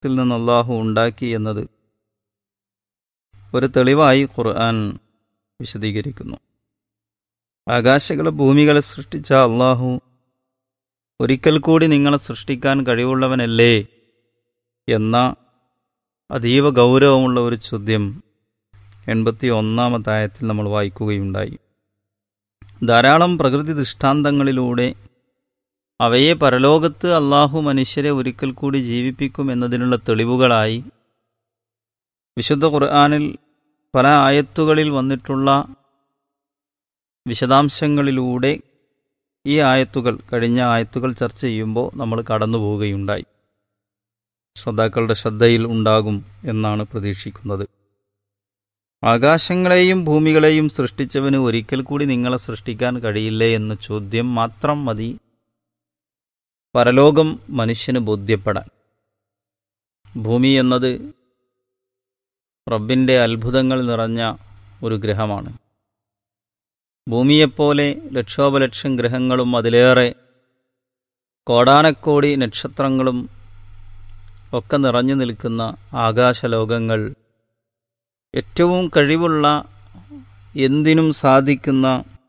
ത്തിൽ നിന്ന് അള്ളാഹു ഉണ്ടാക്കി എന്നത് ഒരു തെളിവായി ഖുർആൻ വിശദീകരിക്കുന്നു ആകാശങ്ങളെ ഭൂമികളെ സൃഷ്ടിച്ച അള്ളാഹു ഒരിക്കൽ കൂടി നിങ്ങളെ സൃഷ്ടിക്കാൻ കഴിവുള്ളവനല്ലേ എന്ന അതീവ ഗൗരവമുള്ള ഒരു ചോദ്യം എൺപത്തി ഒന്നാമത്തെ ആയത്തിൽ നമ്മൾ വായിക്കുകയുണ്ടായി ധാരാളം പ്രകൃതി ദൃഷ്ടാന്തങ്ങളിലൂടെ അവയെ പരലോകത്ത് അള്ളാഹു മനുഷ്യരെ ഒരിക്കൽ കൂടി ജീവിപ്പിക്കും എന്നതിനുള്ള തെളിവുകളായി വിശുദ്ധ ഖുർആാനിൽ പല ആയത്തുകളിൽ വന്നിട്ടുള്ള വിശദാംശങ്ങളിലൂടെ ഈ ആയത്തുകൾ കഴിഞ്ഞ ആയത്തുകൾ ചർച്ച ചെയ്യുമ്പോൾ നമ്മൾ കടന്നു പോവുകയുണ്ടായി ശ്രോതാക്കളുടെ ശ്രദ്ധയിൽ ഉണ്ടാകും എന്നാണ് പ്രതീക്ഷിക്കുന്നത് ആകാശങ്ങളെയും ഭൂമികളെയും സൃഷ്ടിച്ചവന് ഒരിക്കൽ കൂടി നിങ്ങളെ സൃഷ്ടിക്കാൻ കഴിയില്ലേ എന്ന ചോദ്യം മാത്രം മതി പരലോകം മനുഷ്യന് ബോധ്യപ്പെടാൻ ഭൂമി എന്നത് റബ്ബിൻ്റെ അത്ഭുതങ്ങൾ നിറഞ്ഞ ഒരു ഗ്രഹമാണ് ഭൂമിയെപ്പോലെ ലക്ഷോപലക്ഷം ഗ്രഹങ്ങളും അതിലേറെ കോടാനക്കോടി നക്ഷത്രങ്ങളും ഒക്കെ നിറഞ്ഞു നിൽക്കുന്ന ആകാശലോകങ്ങൾ ഏറ്റവും കഴിവുള്ള എന്തിനും സാധിക്കുന്ന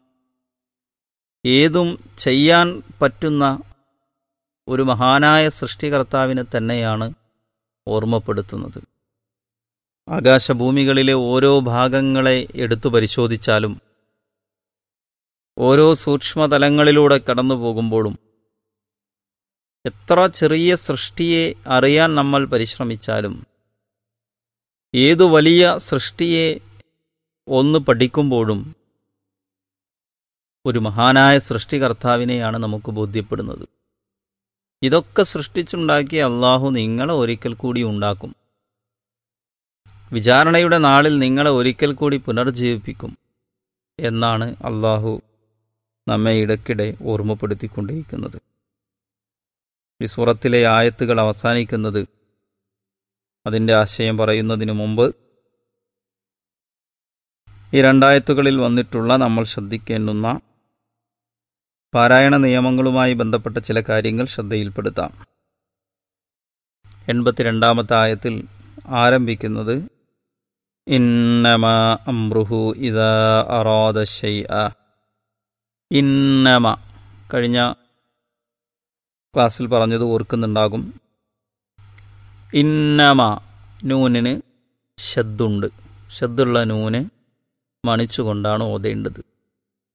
ഏതും ചെയ്യാൻ പറ്റുന്ന ഒരു മഹാനായ സൃഷ്ടികർത്താവിനെ തന്നെയാണ് ഓർമ്മപ്പെടുത്തുന്നത് ആകാശഭൂമികളിലെ ഓരോ ഭാഗങ്ങളെ എടുത്തു പരിശോധിച്ചാലും ഓരോ സൂക്ഷ്മതലങ്ങളിലൂടെ കടന്നു പോകുമ്പോഴും എത്ര ചെറിയ സൃഷ്ടിയെ അറിയാൻ നമ്മൾ പരിശ്രമിച്ചാലും ഏതു വലിയ സൃഷ്ടിയെ ഒന്ന് പഠിക്കുമ്പോഴും ഒരു മഹാനായ സൃഷ്ടികർത്താവിനെയാണ് നമുക്ക് ബോധ്യപ്പെടുന്നത് ഇതൊക്കെ സൃഷ്ടിച്ചുണ്ടാക്കിയ അള്ളാഹു നിങ്ങളെ ഒരിക്കൽ കൂടി ഉണ്ടാക്കും വിചാരണയുടെ നാളിൽ നിങ്ങളെ ഒരിക്കൽ കൂടി പുനർജീവിപ്പിക്കും എന്നാണ് അള്ളാഹു നമ്മെ ഇടയ്ക്കിടെ ഓർമ്മപ്പെടുത്തിക്കൊണ്ടിരിക്കുന്നത് ഈ സൂറത്തിലെ ആയത്തുകൾ അവസാനിക്കുന്നത് അതിൻ്റെ ആശയം പറയുന്നതിനു മുമ്പ് ഈ രണ്ടായത്തുകളിൽ വന്നിട്ടുള്ള നമ്മൾ ശ്രദ്ധിക്കേണ്ടുന്ന പാരായണ നിയമങ്ങളുമായി ബന്ധപ്പെട്ട ചില കാര്യങ്ങൾ ശ്രദ്ധയിൽപ്പെടുത്താം എൺപത്തിരണ്ടാമത്തെ ആയത്തിൽ ആരംഭിക്കുന്നത് ഇന്നമ അമ്രുഹു ഇതാ അറാദ ഷൈഅ ഇന്നമ കഴിഞ്ഞ ക്ലാസ്സിൽ പറഞ്ഞത് ഓർക്കുന്നുണ്ടാകും ഇന്നമ നൂനിന് ശദ്ദുണ്ട് ശദ്ദുള്ള നൂന് മണിച്ചുകൊണ്ടാണ് ഓതേണ്ടത്